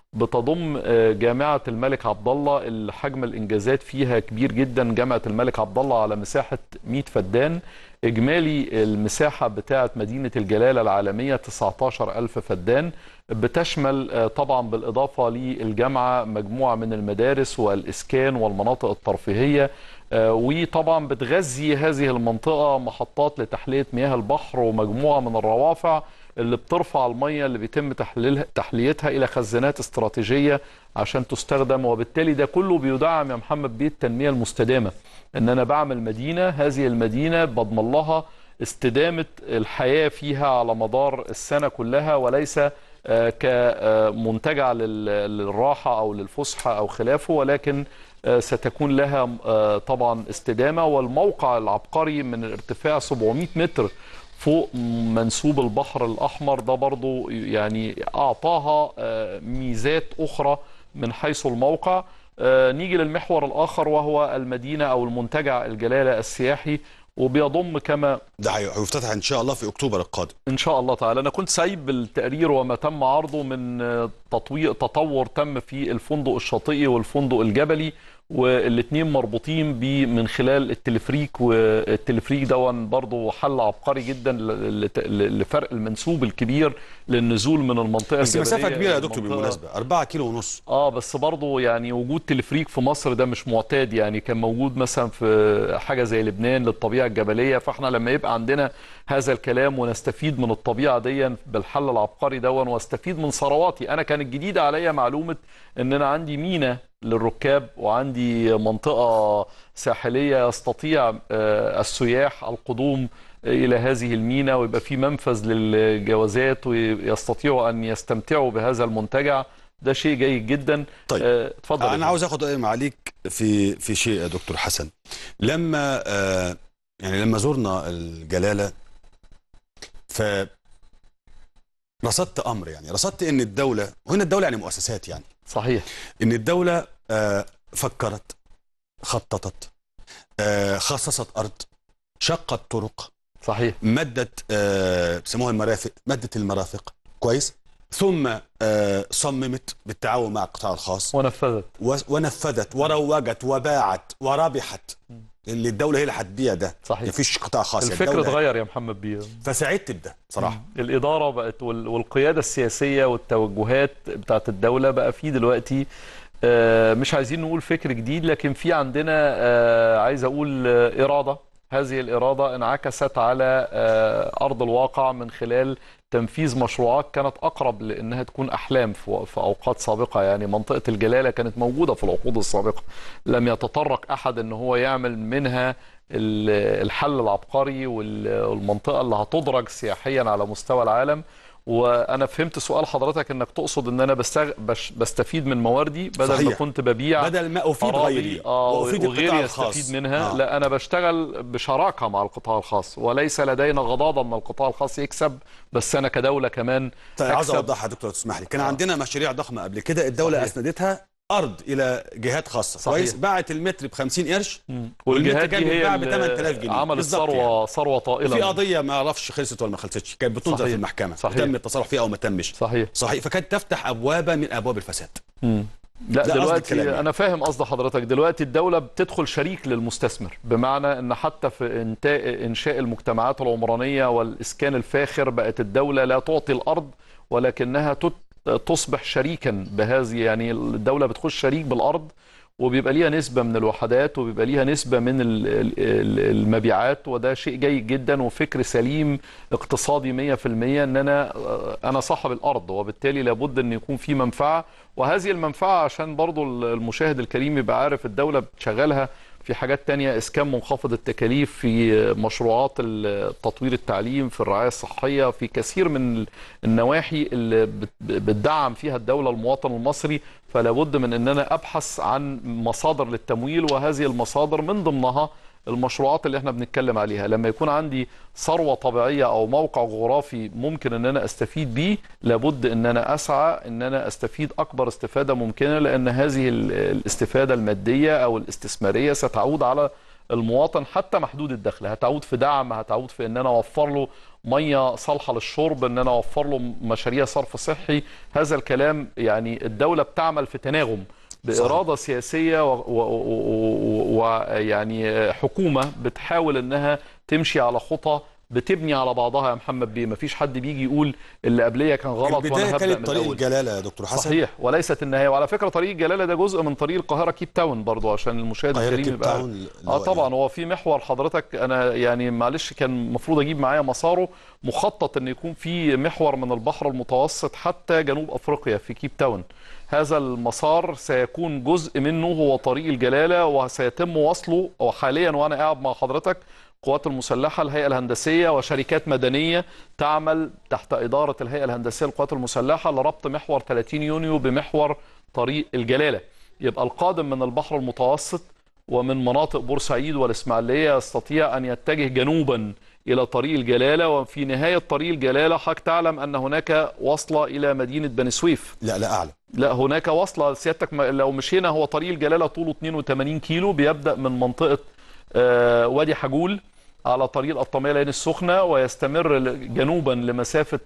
بتضم آه، جامعه الملك عبد الله اللي حجم الانجازات فيها كبير جدا جامعه الملك عبد الله على مساحه 100 فدان اجمالي المساحه بتاعه مدينه الجلاله العالميه 19000 فدان بتشمل آه، طبعا بالاضافه للجامعه مجموعه من المدارس والاسكان والمناطق الترفيهيه آه، وطبعا بتغذي هذه المنطقه محطات لتحليه مياه البحر ومجموعه من الروافع اللي بترفع الميه اللي بيتم تحليلها تحليتها الى خزانات استراتيجيه عشان تستخدم وبالتالي ده كله بيدعم يا محمد بيه التنميه المستدامه ان انا بعمل مدينه هذه المدينه بضمن لها استدامه الحياه فيها على مدار السنه كلها وليس آه، كمنتجع لل- للراحه او للفسحه او خلافه ولكن آه، ستكون لها آه، طبعا استدامه والموقع العبقري من ارتفاع 700 متر فوق منسوب البحر الاحمر ده برضو يعني اعطاها آه، ميزات اخرى من حيث الموقع آه، نيجي للمحور الاخر وهو المدينه او المنتجع الجلاله السياحي وبيضم كما ده هي- هيفتتح ان شاء الله في اكتوبر القادم ان شاء الله تعالى انا كنت سعيد بالتقرير وما تم عرضه من آه، تطوير تطور تم في الفندق الشاطئي والفندق الجبلي والاثنين مربوطين ب من خلال التلفريك والتلفريك دون برضه حل عبقري جدا ل- ل- لفرق المنسوب الكبير للنزول من المنطقه بس مسافه الجبلية كبيره يا إلى دكتور المنطقة- بالمناسبه 4 كيلو ونص اه بس برضه يعني وجود تلفريك في مصر ده مش معتاد يعني كان موجود مثلا في حاجه زي لبنان للطبيعه الجبليه فاحنا لما يبقى عندنا هذا الكلام ونستفيد من الطبيعه دي بالحل العبقري دون واستفيد من ثرواتي انا كانت جديده عليا معلومه ان انا عندي مينا للركاب وعندي منطقه ساحليه يستطيع آه، السياح القدوم الى هذه المينا ويبقى في منفذ للجوازات ويستطيعوا ان يستمتعوا بهذا المنتجع ده شيء جيد جدا طيب. آه، اتفضل يا انا فندم. عاوز اخد راي معاليك في في شيء يا دكتور حسن لما آه يعني لما زرنا الجلاله ف رصدت امر يعني رصدت ان الدوله وهنا الدوله يعني مؤسسات يعني صحيح ان الدوله آه فكرت خططت آه خصصت ارض شقت طرق صحيح مدت آه بيسموها المرافق مدت المرافق كويس ثم آه صممت بالتعاون مع القطاع الخاص ونفذت و- ونفذت وروجت وباعت وربحت اللي الدوله هي اللي هتبيع ده صحيح. مفيش قطاع خاص يعني الفكر الدولة- اتغير يا محمد بيه فسعدت بده صراحه الإدارة بقت وال- والقيادة السياسية والتوجهات بتاعت الدولة بقى في دلوقتي آه، مش عايزين نقول فكر جديد لكن في عندنا آه، عايز أقول آه، إرادة هذه الإرادة انعكست على آه، أرض الواقع من خلال تنفيذ مشروعات كانت أقرب لأنها تكون أحلام في في أوقات سابقة يعني منطقة الجلالة كانت موجودة في العقود السابقة لم يتطرق أحد أن هو يعمل منها ال- الحل العبقري وال- والمنطقة اللي هتدرج سياحيا على مستوى العالم وانا فهمت سؤال حضرتك انك تقصد ان انا بستغ... بش... بستفيد من مواردي بدل صحيح. ما كنت ببيع بدل ما افيد أراضي، غيري اه وافيد وغيري القطاع الخاص يستفيد منها آه. لا انا بشتغل بشراكه مع القطاع الخاص وليس لدينا غضاضه ان القطاع الخاص يكسب بس انا كدوله كمان طيب عاوز أكسب. اوضحها يا دكتور تسمح لي كان آه. عندنا مشاريع ضخمه قبل كده الدوله صحيح. اسندتها ارض الى جهات خاصه صحيح. كويس باعت المتر ب 50 قرش مم. والمتر والجهات كان دي هي بيتباع ب اللي 8000 جنيه عملت بالظبط ثروه ثروه طائله في قضيه ما اعرفش خلصت ولا ما خلصتش كانت بتنظر صحيح. في المحكمه صحيح. وتم التصرف فيها او ما تمش صحيح صحيح فكانت تفتح ابواب من ابواب الفساد مم. لا ده قصد دلوقتي الكلام يعني. انا فاهم قصد حضرتك دلوقتي الدوله بتدخل شريك للمستثمر بمعنى ان حتى في انتاء انشاء المجتمعات العمرانيه والاسكان الفاخر بقت الدوله لا تعطي الارض ولكنها تت- تصبح شريكا بهذه يعني الدوله بتخش شريك بالارض وبيبقى ليها نسبة من الوحدات وبيبقى ليها نسبة من ال- ال- ال- المبيعات وده شيء جيد جدا وفكر سليم اقتصادي 100% ان انا انا صاحب الارض وبالتالي لابد ان يكون في منفعة وهذه المنفعة عشان برضو المشاهد الكريم يبقى عارف الدولة بتشغلها في حاجات تانية اسكان منخفض التكاليف في مشروعات ال- تطوير التعليم في الرعاية الصحية في كثير من النواحي اللي بت- بتدعم فيها الدولة المواطن المصري فلا بد من ان انا ابحث عن مصادر للتمويل وهذه المصادر من ضمنها المشروعات اللي احنا بنتكلم عليها لما يكون عندي ثروة طبيعية او موقع جغرافي ممكن ان انا استفيد بيه لابد ان انا اسعى ان انا استفيد اكبر استفادة ممكنة لان هذه ال- الاستفادة المادية او الاستثمارية ستعود على المواطن حتى محدود الدخل هتعود في دعم هتعود في ان انا اوفر له ميه صالحه للشرب ان انا اوفر له مشاريع صرف صحي هذا الكلام يعني الدوله بتعمل في تناغم باراده سياسيه ويعني حكومه بتحاول انها تمشي على خطى بتبني على بعضها يا محمد بيه مفيش حد بيجي يقول اللي قبليه كان غلط وانا البدايه هبدا كانت من طريق الاول الجلاله يا دكتور حسن صحيح وليست النهايه وعلى فكره طريق الجلاله ده جزء من طريق القاهره كيب تاون برضو عشان المشاهد القاهرة الكريم كيب يبقى تاون اللي اه هو طبعا هو في محور حضرتك انا يعني معلش كان المفروض اجيب معايا مساره مخطط ان يكون في محور من البحر المتوسط حتى جنوب افريقيا في كيب تاون هذا المسار سيكون جزء منه هو طريق الجلاله وسيتم وصله وحاليا وانا قاعد مع حضرتك القوات المسلحة الهيئة الهندسية وشركات مدنية تعمل تحت إدارة الهيئة الهندسية للقوات المسلحة لربط محور 30 يونيو بمحور طريق الجلالة يبقى القادم من البحر المتوسط ومن مناطق بورسعيد والإسماعيلية يستطيع أن يتجه جنوبا إلى طريق الجلالة وفي نهاية طريق الجلالة حضرتك تعلم أن هناك وصلة إلى مدينة بني سويف لا لا اعلى لا هناك وصلة سيادتك م- لو مشينا هو طريق الجلالة طوله 82 كيلو بيبدأ من منطقة آه، وادي حجول على طريق القطامية العين السخنة ويستمر ل- جنوبا لمسافة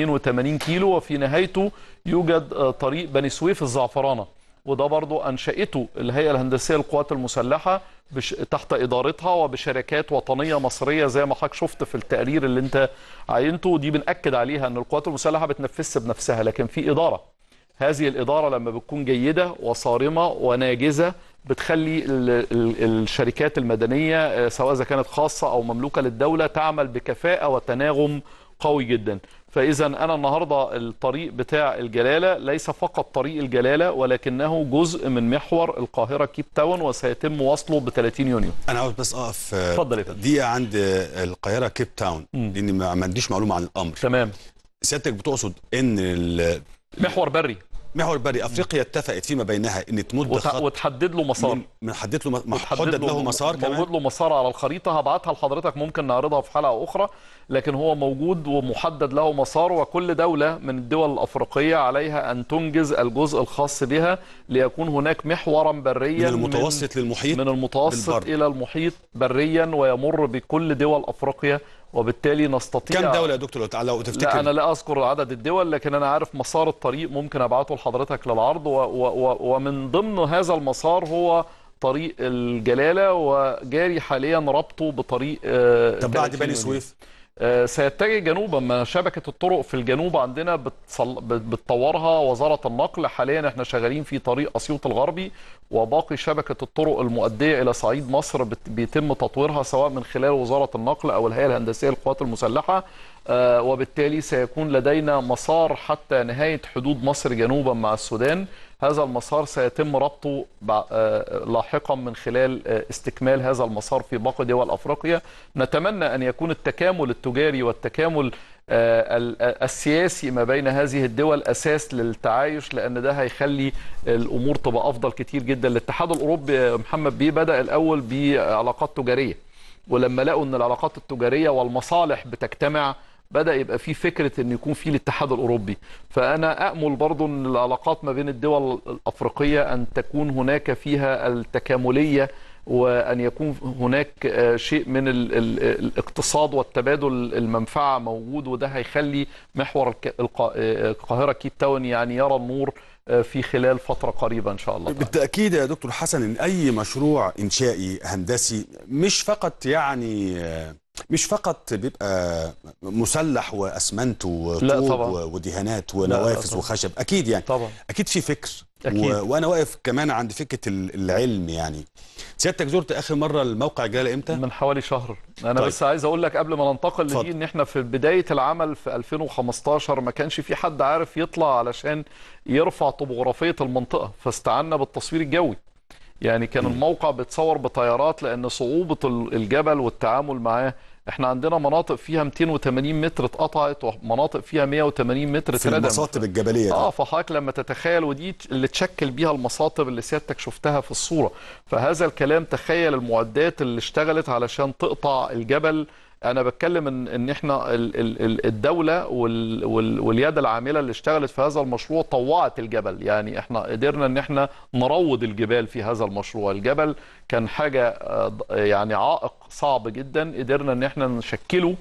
82 كيلو وفي نهايته يوجد آه، طريق بني سويف الزعفرانة وده برضو أنشأته الهيئة الهندسية للقوات المسلحة بش... تحت إدارتها وبشركات وطنية مصرية زي ما حضرتك شفت في التقرير اللي انت عينته ودي بنأكد عليها أن القوات المسلحة بتنفذش بنفسها لكن في إدارة هذه الإدارة لما بتكون جيدة وصارمة وناجزة بتخلي ال ال الشركات المدنية آه، سواء إذا كانت خاصة أو مملوكة للدولة تعمل بكفاءة وتناغم قوي جدا فإذا أنا النهاردة الطريق بتاع الجلالة ليس فقط طريق الجلالة ولكنه جزء من محور القاهرة كيب تاون وسيتم وصله ب 30 يونيو انا عاوز بس اقف آه، اتفضل يا فندم. دقيقه عند آه، القاهره كيب تاون مم. لاني ما ما عنديش معلومه عن الامر تمام سيادتك بتقصد ان ال- محور بري محور بري افريقيا اتفقت فيما بينها ان تمد وت- خط وتحدد له مسار من- من حدد له م- وتحدد محدد له مسار موجود كمان له مسار على الخريطه هبعتها لحضرتك ممكن نعرضها في حلقه اخرى لكن هو موجود ومحدد له مسار وكل دوله من الدول الافريقيه عليها ان تنجز الجزء الخاص بها ليكون هناك محورا بريا من المتوسط للمحيط من المتوسط بالبر. الى المحيط بريا ويمر بكل دول افريقيا وبالتالي نستطيع كم دوله يا دكتور لو تع- لو تفتكر لا انا لا اذكر عدد الدول لكن انا عارف مسار الطريق ممكن ابعته لحضرتك للعرض و و و ومن ضمن هذا المسار هو طريق الجلاله وجاري حاليا ربطه بطريق آه، طب بعد 30 بني يونيو. سويف آه، سيتجه جنوبا ما شبكه الطرق في الجنوب عندنا بتصل... بت- بتطورها وزاره النقل حاليا احنا شغالين في طريق اسيوط الغربي وباقي شبكه الطرق المؤديه الى صعيد مصر بت... بيتم تطويرها سواء من خلال وزاره النقل او الهيئه الهندسيه للقوات المسلحه آه، وبالتالي سيكون لدينا مسار حتى نهايه حدود مصر جنوبا مع السودان هذا المسار سيتم ربطه بع- آه، لاحقا من خلال آه، استكمال هذا المسار في باقي دول افريقيا نتمنى ان يكون التكامل التجاري والتكامل آه، ال- آه، السياسي ما بين هذه الدول اساس للتعايش لان ده هيخلي الامور تبقى افضل كتير جدا الاتحاد الاوروبي يا محمد بيه بدا الاول بعلاقات تجاريه ولما لقوا ان العلاقات التجاريه والمصالح بتجتمع بدا يبقى في فكره ان يكون في الاتحاد الاوروبي فانا امل برضو ان العلاقات ما بين الدول الافريقيه ان تكون هناك فيها التكامليه وان يكون هناك آه، شيء من ال ال الاقتصاد والتبادل المنفعه موجود وده هيخلي محور الك- القا- آه، القاهره كيب تاون يعني يرى النور آه، في خلال فتره قريبه ان شاء الله تعالى. بالتاكيد يا دكتور حسن ان اي مشروع انشائي هندسي مش فقط يعني آه، مش فقط بيبقى مسلح واسمنت لا وطوب طبعا. و- ودهانات لا ونوافذ طبعا. وخشب اكيد يعني طبعا اكيد في فكر أكيد. و... وانا واقف كمان عند فكره ال- العلم يعني سيادتك زرت اخر مره الموقع الجلاله امتى من حوالي شهر انا طيب. طيب. بس عايز اقول لك قبل ما ننتقل اتفضل. لدي ان احنا في بدايه العمل في 2015 ما كانش في حد عارف يطلع علشان يرفع طبوغرافيه المنطقه فاستعنا بالتصوير الجوي يعني كان الموقع بيتصور بطيارات لان صعوبه ال- الجبل والتعامل معاه احنا عندنا مناطق فيها 280 متر اتقطعت ومناطق فيها 180 متر في اتردم المصاطب الجبليه دي. اه فحضرتك لما تتخيل ودي اللي تشكل بيها المصاطب اللي سيادتك شفتها في الصوره فهذا الكلام تخيل المعدات اللي اشتغلت علشان تقطع الجبل انا بتكلم ان ان احنا ال- ال- ال- الدوله وال وال واليد العامله اللي اشتغلت في هذا المشروع طوعت الجبل يعني احنا قدرنا ان احنا نروض الجبال في هذا المشروع الجبل كان حاجه آه، ض- يعني عائق صعب جدا قدرنا ان احنا نشكله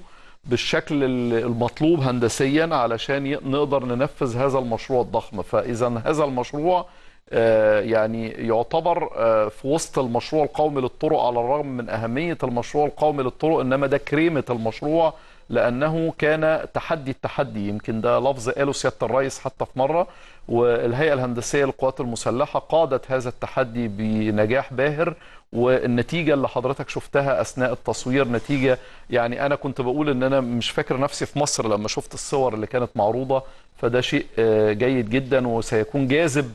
بالشكل ال- المطلوب هندسيا علشان ي- نقدر ننفذ هذا المشروع الضخم فاذا هذا المشروع آه، يعني يعتبر آه، في وسط المشروع القومي للطرق على الرغم من أهمية المشروع القومي للطرق إنما ده كريمة المشروع لأنه كان تحدي التحدي يمكن ده لفظ قاله سيادة الرئيس حتى في مرة والهيئة الهندسية للقوات المسلحة قادت هذا التحدي بنجاح باهر والنتيجة اللي حضرتك شفتها أثناء التصوير نتيجة يعني أنا كنت بقول إن أنا مش فاكر نفسي في مصر لما شفت الصور اللي كانت معروضة فده شيء آه، جيد جدا وسيكون جاذب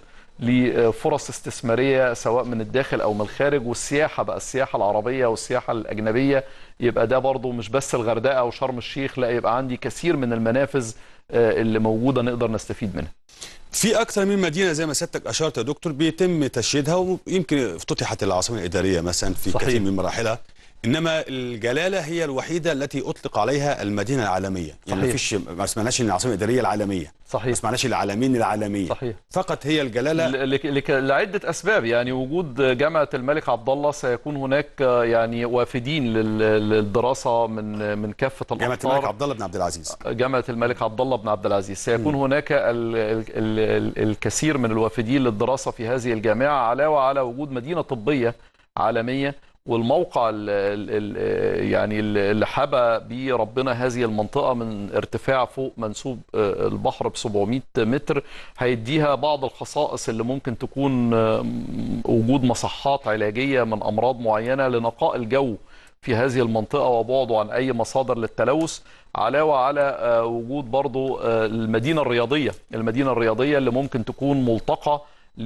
لفرص استثماريه سواء من الداخل او من الخارج والسياحه بقى السياحه العربيه والسياحه الاجنبيه يبقى ده برضو مش بس الغردقه او شرم الشيخ لا يبقى عندي كثير من المنافذ آه، اللي موجوده نقدر نستفيد منها في اكثر من مدينه زي ما سيادتك اشرت يا دكتور بيتم تشييدها ويمكن افتتحت العاصمه الاداريه مثلا في صحيح. كثير من مراحلها انما الجلاله هي الوحيده التي اطلق عليها المدينه العالميه يعني ما صحيح. فيش ما سمعناش ان العاصمه الاداريه العالميه ما صحيح سمعناش العالمين العالميه صحيح فقط هي الجلاله ل- لك- لك- لعده اسباب يعني وجود جامعه الملك عبد الله سيكون هناك آه، يعني وافدين لل- للدراسه من من كافه جامعه الأقطار. الملك عبد الله بن عبد العزيز جامعة الملك عبد الله بن عبد العزيز سيكون هناك ال ال ال الكثير من الوافدين للدراسة في هذه الجامعة علاوة على وجود مدينة طبية عالمية والموقع ال ال يعني اللي حبى به ربنا هذه المنطقة من ارتفاع فوق منسوب آه، البحر ب 700 متر هيديها بعض الخصائص اللي ممكن تكون آه، وجود مصحات علاجية من أمراض معينة لنقاء الجو في هذه المنطقة وبعده عن أي مصادر للتلوث علاوة على آه، وجود برضو آه، المدينة الرياضية المدينة الرياضية اللي ممكن تكون ملتقى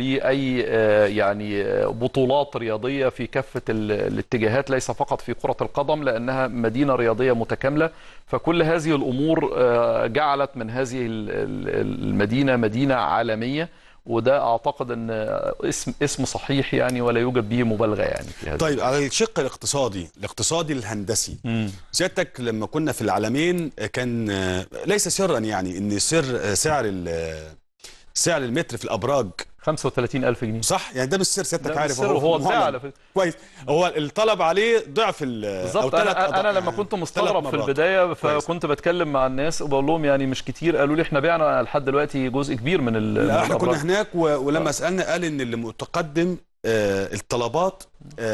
لأي آه، يعني آه، بطولات رياضية في كافة ال- الاتجاهات ليس فقط في كرة القدم لأنها مدينة رياضية متكاملة فكل هذه الأمور آه، جعلت من هذه ال- ال- المدينة مدينة عالمية وده أعتقد أن اسم اسم صحيح يعني ولا يوجد به مبالغة يعني في هذا طيب على الشق الاقتصادي الاقتصادي الهندسي مم. سيادتك لما كنا في العالمين كان آه، ليس سرا يعني ان سر آه، سعر ال- سعر المتر في الابراج 35 ألف جنيه صح يعني ده مش سر سيادتك ده عارف بالسر وهو اتباع معلن. على فكرة. كويس هو الطلب عليه ضعف ال أو بالظبط تلات انا أضعاف انا لما يعني. كنت تلات مستغرب في مرات. البدايه كويس. فكنت بتكلم مع الناس وبقول لهم يعني مش كتير قالوا لي احنا بعنا لحد دلوقتي جزء كبير من ال من لا احنا الأبراج. كنا هناك و... ولما سالنا قال ان اللي متقدم آه الطلبات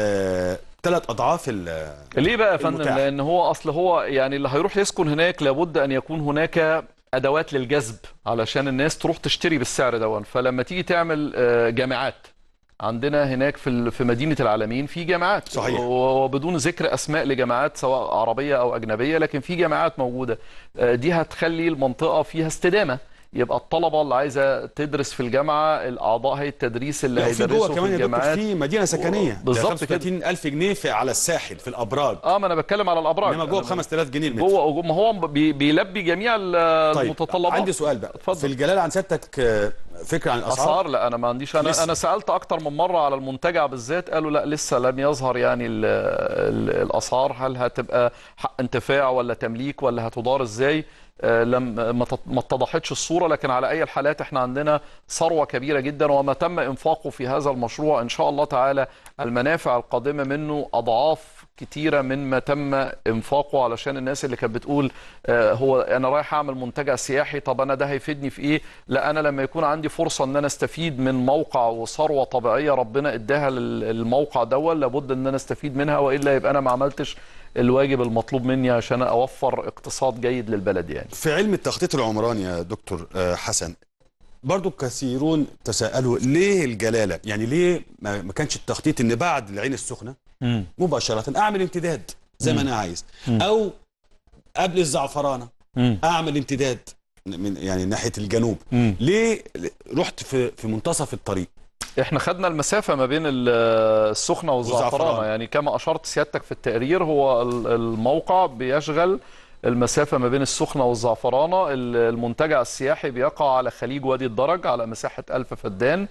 آه ثلاث اضعاف ال- ليه بقى يا فندم المتاح. لان هو اصل هو يعني اللي هيروح يسكن هناك لابد ان يكون هناك ادوات للجذب علشان الناس تروح تشتري بالسعر دون فلما تيجي تعمل آه، جامعات عندنا هناك في ال- في مدينه العالمين في جامعات صحيح. و- وبدون ذكر اسماء لجامعات سواء عربيه او اجنبيه لكن في جامعات موجوده آه، دي هتخلي المنطقه فيها استدامه يبقى الطلبه اللي عايزه تدرس في الجامعه الاعضاء هيئه التدريس اللي لا، وفي هيدرسوا جوه في كمان يا دكتور الجامعات في مدينه سكنيه بالظبط كده. 35000 جنيه في على الساحل في الابراج اه ما انا بتكلم على الابراج انما جوه ب أنا- 5000 جنيه المتر جوه وجوه- ما هو بي- بيلبي جميع ال- طيب المتطلبات عندي سؤال بقى اتفضل. في الجلاله عن سيادتك آه، فكره عن الاسعار اسعار لا انا ما عنديش انا لسه. انا سالت اكتر من مره على المنتجع بالذات قالوا لا لسه لم يظهر يعني ال ال الاسعار هل هتبقى حق انتفاع ولا تمليك ولا هتدار ازاي آه، لم ما تط- ما اتضحتش الصوره لكن على اي الحالات احنا عندنا ثروه كبيره جدا وما تم انفاقه في هذا المشروع ان شاء الله تعالى المنافع القادمه منه اضعاف كتيره من ما تم انفاقه علشان الناس اللي كانت بتقول آه، هو انا رايح اعمل منتجع سياحي طب انا ده هيفيدني في ايه لا انا لما يكون عندي فرصه ان انا استفيد من موقع وثروه طبيعيه ربنا اداها لل- للموقع دول لابد ان انا استفيد منها والا يبقى انا ما عملتش الواجب المطلوب مني عشان اوفر اقتصاد جيد للبلد يعني في علم التخطيط العمراني يا دكتور آه، حسن برضو كثيرون تساءلوا ليه الجلاله يعني ليه ما ما كانش التخطيط ان بعد العين السخنه مباشره اعمل امتداد زي ما انا عايز او قبل الزعفرانه اعمل امتداد من يعني ناحيه الجنوب ليه رحت في في منتصف الطريق احنا خدنا المسافة ما بين ال- السخنة والزعفرانة والزعفرانة. يعني كما أشرت سيادتك في التقرير هو ال- الموقع بيشغل المسافة ما بين السخنة والزعفرانة ال- المنتجع السياحي بيقع على خليج وادي الدرج على مساحة ألف فدان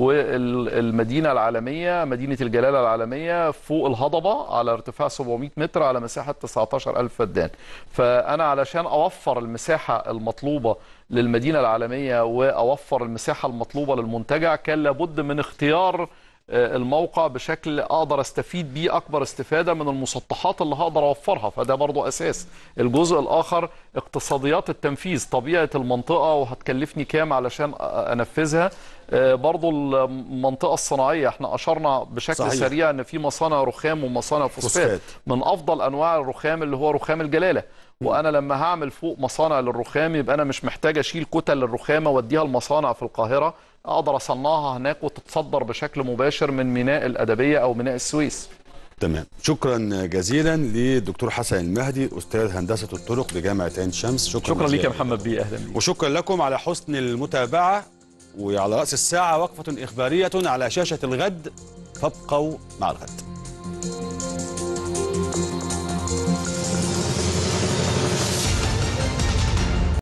والمدينة العالمية مدينة الجلالة العالمية فوق الهضبة على ارتفاع 700 متر على مساحة 19 ألف فدان فأنا علشان أوفر المساحة المطلوبة للمدينة العالمية وأوفر المساحة المطلوبة للمنتجع كان لابد من اختيار آه، الموقع بشكل اقدر استفيد بيه اكبر استفاده من المسطحات اللي هقدر اوفرها فده برضو اساس الجزء الاخر اقتصاديات التنفيذ طبيعه المنطقه وهتكلفني كام علشان أ- انفذها آه، برضو المنطقه الصناعيه احنا اشرنا بشكل صحيح. صحيح. سريع ان في مصانع رخام ومصانع فوسفات. فوسفات من افضل انواع الرخام اللي هو رخام الجلاله وانا لما هعمل فوق مصانع للرخام يبقى انا مش محتاج اشيل كتل الرخامه واديها المصانع في القاهره اقدر اصنعها هناك وتتصدر بشكل مباشر من ميناء الادبيه او ميناء السويس تمام شكرا جزيلا للدكتور حسن المهدي استاذ هندسه الطرق بجامعه عين شمس شكرا, شكرا ليك جزيلا. يا محمد بيه اهلا بيك وشكرا لكم على حسن المتابعه وعلى راس الساعه وقفه اخباريه على شاشه الغد فابقوا مع الغد